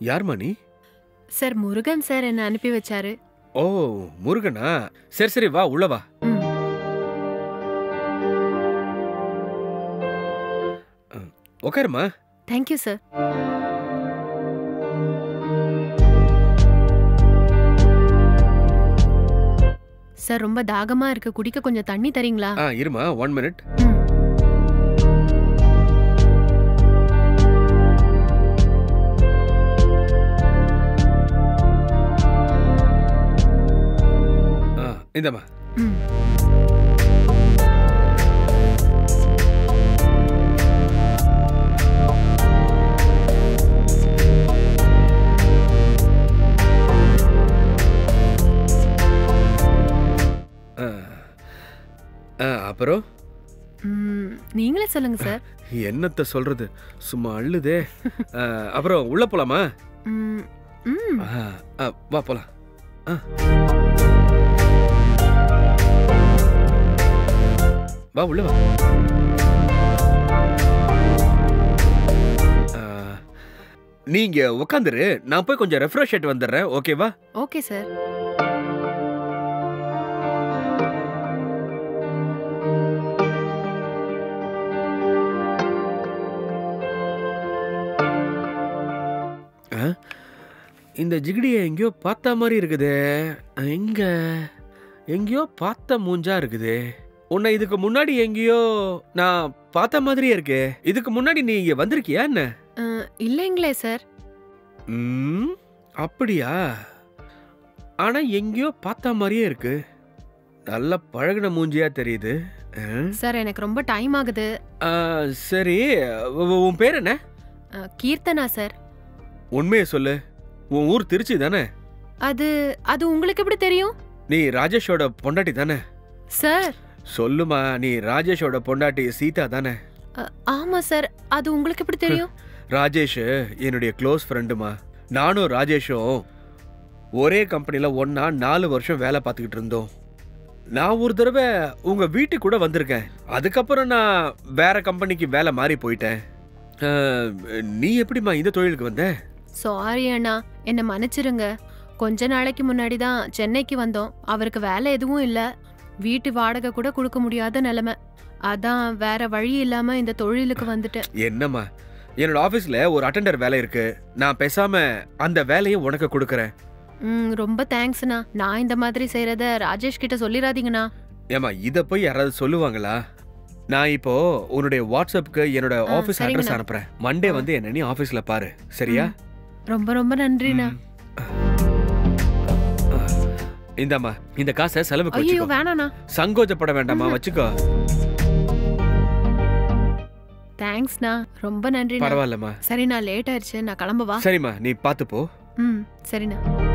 யார்மா நீ sir Murugan sir என்ன அனுப்பி வச்சாரு ஓ முருகனா சரி சரி வா உள்ள வா ம் உட்காருமா தேங்க்யூ சார் சார் ரொம்ப தாகமா இருக்கு குடிக்க கொஞ்சம் தண்ணி தரீங்களா ஆ இருமா ஒன் மினிட் ம். ஆ இந்தம்மா ம். ஆ. ஆ, அப்புறம் ம், நீங்களே சொல்லுங்க சார் என்னத்த சொல்றது சும்மா அள்ளுதே ஆ, அப்புறம் உள்ள போலாமா ம், ம். ஆ, ஆ, வா போலாம் ஆ. வா உள்ள வா ஆ, நீங்க உட்காந்துரு நான் போய் கொஞ்சம் ரெஃப்ரெஷ் ஆயிட்டு வந்துடுறேன் ஓகேவா ஓகே சார் இந்த ஜிகிடியை எங்கேயோ பார்த்த மாதிரி இருக்குதே எங்க எங்கேயோ பார்த்த மூஞ்சா இருக்குதே உன்னை இதுக்கு முன்னாடி எங்கேயோ நான் பார்த்த மாதிரியே இருக்கே இதுக்கு முன்னாடி நீ இங்க வந்திருக்கியா என்ன அஹ், இல்லைங்களே சார் ம், அப்படியா ஆனா எங்கேயோ பார்த்த மாதிரியே இருக்கு நல்ல பழகுன மூஞ்சியா தெரியுது ஆ? சார் எனக்கு ரொம்ப டைம் ஆகுது ஆ, சரி உ- உ- உன் பேர் என்ன அஹ், கீர்த்தனா சார் உண்மையை சொல்லு உன் ஊர் திருச்சி தானே அது அது உங்களுக்கு எப்படி தெரியும் நீ ராஜேஷோட பொண்டாட்டி தானே சார் சொல்லுமா நீ ராஜேஷோட பொண்டாட்டி சீதா தானே அஹ், ஆமா சார் அது உங்களுக்கு எப்படி தெரியும் ராஜேஷ் என்னுடைய க்ளோஸ் ஃப்ரெண்டுமா நானும் ராஜேஷும் ஒரே கம்பெனில ஒண்ணா நாலு வருஷம் வேலை பார்த்துக்கிட்டு இருந்தோம் நான் ஒரு தடவை உங்க வீட்டுக்கு கூட வந்திருக்கேன் அதுக்கப்புறம் நான் வேற கம்பெனிக்கு வேலை மாறி போயிட்டேன் அஹ், நீ எப்படிம்மா இந்த தொழிலுக்கு வந்த சாரி அண்ணா என்ன மன்னிச்சிருங்க கொஞ்ச நாளைக்கு முன்னாடி தான் சென்னைக்கு வந்தோம் அவருக்கு வேலை எதுவும் இல்ல வீட்டு வாடகை கூட கொடுக்க முடியாத நிலைமை அதான் வேற வழி இல்லாம இந்த தொழிலுக்கு வந்துட்டேன் என்னம்மா என்னோட ஆபீஸ்ல ஒரு அட்டெண்டர் வேலை இருக்கு நான் பேசாம அந்த வேலையை உனக்கு கொடுக்கறேன் ம் ரொம்ப தேங்க்ஸ்ண்ணா நான் இந்த மாதிரி செய்யறத ராஜேஷ் கிட்ட சொல்லிடாதீங்கண்ணா ஏமா இத போய் யாராவது சொல்லுவாங்களா நான் இப்போ உன்னுடைய வாட்ஸ்அப்புக்கு என்னோட ஆ, ஆபீஸ் சரிங்கண்ணா. அட்ரஸ் அனுப்புறேன் மண்டே ஆ. வந்து என்ன நீ ஆபீஸ்ல பாரு சரியா ரொம்ப ரொம்ப நன்றிண்ணா ம். இந்தாம்மா இந்த காசை செலவுக்கு ஐயோ வச்சுக்கோ வேணாண்ணா சங்கோஜப்பட வேண்டாமா ம்ஹும். வச்சுக்கோ தேங்க்ஸ்ண்ணா ரொம்ப நன்றிண்ணா பரவாயில்லம்மா சரி நான் லேட் ஆயிடுச்சு நான் கிளம்பவா சரிம்மா நீ பாத்து போ ம் சரிண்ணா